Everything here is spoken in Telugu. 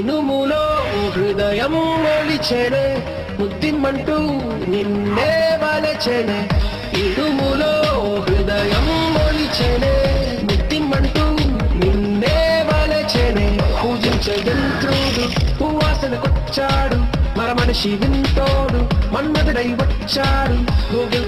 ఇనుములో హృదయం మొలిచెనే ముద్దిమ్మంటూ నిన్నే వలచెనే ఇనుములో హృదయం మొలిచెనే ముద్దిమ్మంటూ నిన్నే వలచెనే పూజించే యంత్రుడు పువ్వాసనకొచ్చాడు మర మనిషి వింటోడు మన్మధుడై వచ్చాడు గూగుల్